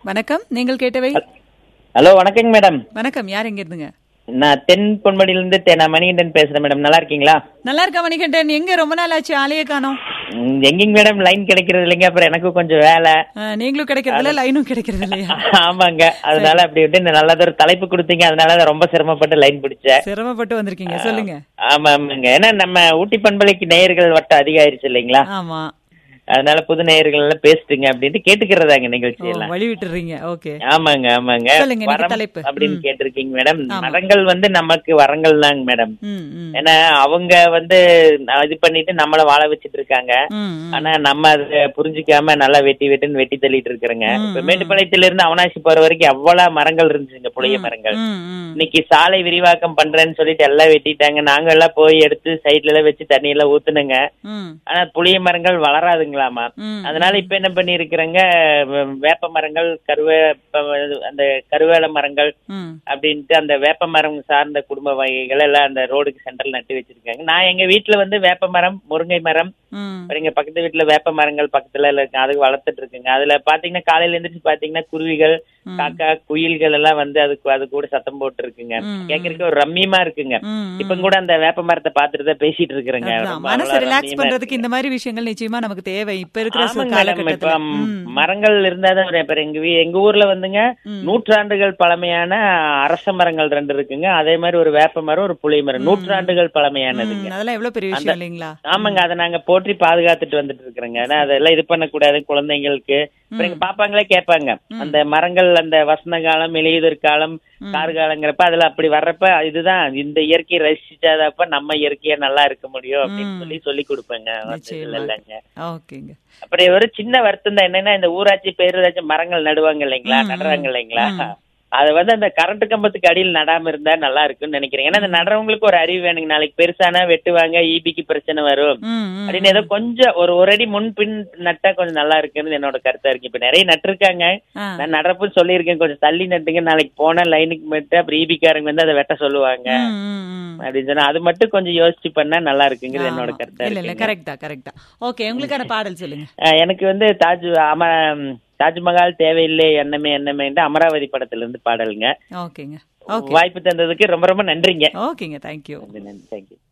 வணக்கம் நீங்கள் கேட்டவை ஹலோ வணக்கங்க மேடம் வணக்கம் யார் எங்க இருந்துங்க நான் தென் பொன்மடியிலிருந்து தெ- நான் மணிகண்டன் பேசுறேன் மேடம் நல்லா இருக்கீங்களா நல்லா இருக்கா மணிகண்டன் எங்க ரொம்ப நாள் ஆச்சு ஆளையே காணோம் ம், எங்கேங்க மேடம் லைன் கிடைக்கிறது இல்லைங்க அப்புறம் எனக்கும் கொஞ்சம் வேலை ஆ, நீங்களும் கிடைக்கிறது இல்ல லைனும் கிடைக்கிறது இல்லையா ஆமாங்க அதனால அப்படி விட்டு இந்த நல்லதொரு தலைப்பு கொடுத்தீங்க அதனால தான் ரொம்ப சிரமப்பட்டு லைன் பிடிச்சேன் சிரமப்பட்டு வந்திருக்கீங்க சொல்லுங்க ஆமா ஆமாங்க ஏன்னா நம்ம ஊட்டி பண்பலைக்கு நேயர்கள் வட்டம் அதிகமாயிருச்சு இல்லைங்களா ஆமா அதனால புது நேயர்கள் எல்லாம் பேசிட்டுங்க அப்படின்ட்டு கேட்டுக்கிறதாங்க நிகழ்ச்சி ஓ, எல்லாம் வழி விட்டுறீங்க ஓகே ஆமாங்க ஆமாங்க சொல்லுங்க, இன்னைக்கு வரம் தலைப்பு. அப்படின்னு ம். கேட்டிருக்கீங்க மேடம் ஆமா. மரங்கள் வந்து நமக்கு வரங்கள் தாங்க மேடம் ம் ம் ஏன்னா அவங்க வந்து ந- இது பண்ணிட்டு நம்மள வாழ வச்சிட்டு இருக்காங்க ம், ம். ஆனா நம்ம அதை புரிஞ்சுக்காம நல்லா வெட்டி வெட்டுன்னு வெட்டி தள்ளிட்டு இருக்கிறோங்க ம், இப்ப ம். மேட்டுப்பாளையத்துல இருந்து அவனாசி போற வரைக்கும் அவ்வளவு மரங்கள் இருந்துச்சுங்க புளிய மரங்கள் ம், ம். இன்னைக்கு சாலை விரிவாக்கம் பண்றேன்னு சொல்லிட்டு எல்லாம் வெட்டிட்டாங்க நாங்க எல்லாம் போய் எடுத்து சைட்ல எல்லாம் வச்சு தண்ணி எல்லாம் ஊத்துனுங்க ம், ஆனா புளிய மரங்கள் வளராதுங்களாமா ம். அதனால இப்ப என்ன பண்ணிருக்கிறேங்க வேப்ப மரங்கள் கருவே அந்த கருவேல மரங்கள் ம். அப்படின்ட்டு அந்த வேப்ப மரம் சார்ந்த குடும்ப வகைகள் எல்லாம் அந்த ரோடுக்கு சென்டர்ல நட்டு வச்சிருக்காங்க நான் எங்க வீட்டுல வந்து வேப்ப மரம் முருங்கை மரம் ம். அப்புறம் எங்க பக்கத்து வீட்டுல வேப்ப மரங்கள் பக்கத்துல இருக்கு அது வளர்த்துட்டு இருக்குங்க அதுல பாத்தீங்கன்னா காலையில எந்திரிச்சு பாத்தீங்கன்னா குருவிகள் ம். காக்கா குயில்கள் எல்லாம் வந்து அதுக்கு அது கூட சத்தம் போட்டு இருக்குங்க ம், கேக்குறதுக்கு ஒரு ரம்மியமா இருக்குங்க ம், ம். இப்ப கூட அந்த வேப்ப மரத்தை பாத்துட்டு தான் பேசிட்டு இருக்கிறேங்க அதுதான். ரொம்ப மனசு அவ்வளவு ரிலாக்ஸ் ரம்மியமா பண்றதுக்கு இந்த மாதிரி விஷயங்கள் நிச்சயமா நமக்கு தேவை இப்ப இருக்கிற சு- ஆமாங்க மேடம் இப்ப காலகட்டத்துல ம், ம். மரங்கள் இருந்தாதான் ஒரு- இப்ப எங்க வீ- எங்க ஊர்ல வந்துங்க ம். நூற்றாண்டுகள் பழமையான அரச மரங்கள் ரெண்டு இருக்குங்க அதே மாதிரி ஒரு வேப்ப மரம் ஒரு புளிய மரம் நூற்றாண்டுகள் பழமையானதுங்க ம், அதெல்லாம் எவ்வளவு பெரிய விஷயம் இல்லைங்களா ஆமாங்க அதை நாங்க போற்றி பாதுகாத்துட்டு வந்துட்டு இருக்கிறோங்க ஏன்னா அதெல்லாம் இது பண்ணக்கூடாது குழந்தைங்களுக்கு அப்புறம் எங்க பாப்பாங்களே கேட்பாங்க அந்த மரங்கள் அந்த வசந்த காலம் இலையுதிர் காலம் கார்காலங்கிறப்ப அதுல அப்படி வர்றப்ப இதுதான் இந்த இயற்கையை ரசிச்சாதப்ப நம்ம இயற்கையா நல்லா இருக்க முடியும் அப்படின்னு ம். சொல்லி சொல்லி கொடுப்பேங்க மத்த நிச்சயமா. இதுல இல்லைங்க ஓகேங்க அப்புறம் ஒரு சின்ன வருத்தம் தான் என்னன்னா இந்த ஊராட்சி பேரூராட்சி மரங்கள் நடுவாங்க இல்லைங்களா ம், நடுறாங்க ம், இல்லைங்களா ம். அது வந்து அந்த கரண்ட் கம்பத்துக்கு அடியில் நடாம இருந்தா நல்லா இருக்கும்னு நினைக்கிறேன் ஏன்னா அந்த நடுறவங்களுக்கு ஒரு அறிவு வேணுங்க நாளைக்கு பெருசானா வெட்டுவாங்க ஈபிக்கு பிரச்சனை வரும் ம், ம். அப்படின்னு ஏதோ கொஞ்சம் ஒரு ஒரு அடி முன் பின் நட்டா கொஞ்சம் நல்லா இருக்குன்னு என்னோட கருத்தா இருக்கு இப்ப நிறைய நட்டிருக்காங்க ஆ. நான் நடப்பு சொல்லியிருக்கேன் கொஞ்சம் தள்ளி நட்டுங்க நாளைக்கு போனா லைனுக்கு மட்டும் அப்புறம் ஈபிக்காரங்க வந்து அதை வெட்ட சொல்லுவாங்க ம், ம், ம். அப்படின்னு சொன்னா அது மட்டும் கொஞ்சம் யோசிச்சு பண்ணா நல்லா இருக்குங்கிறது என்னோட ஆமா. கருத்தா இல்ல இல்ல இருக்கு கரெக்ட் தான் கரெக்ட் தான் ஓகே உங்களுக்கான பாடல் சொல்லுங்க அஹ் எனக்கு வந்து தாஜ் அம தாஜ்மஹால் தேவையில்லை எண்ணமே எண்ணமேன்ட்டு அமராவதி படத்துல இருந்து பாடலுங்க ஓகேங்க ஓகே வாய்ப்பு தந்ததுக்கு ரொம்ப ரொம்ப நன்றிங்க ஓகேங்க தேங்க்யூ நன்றி நன்றி தேங்க்யூ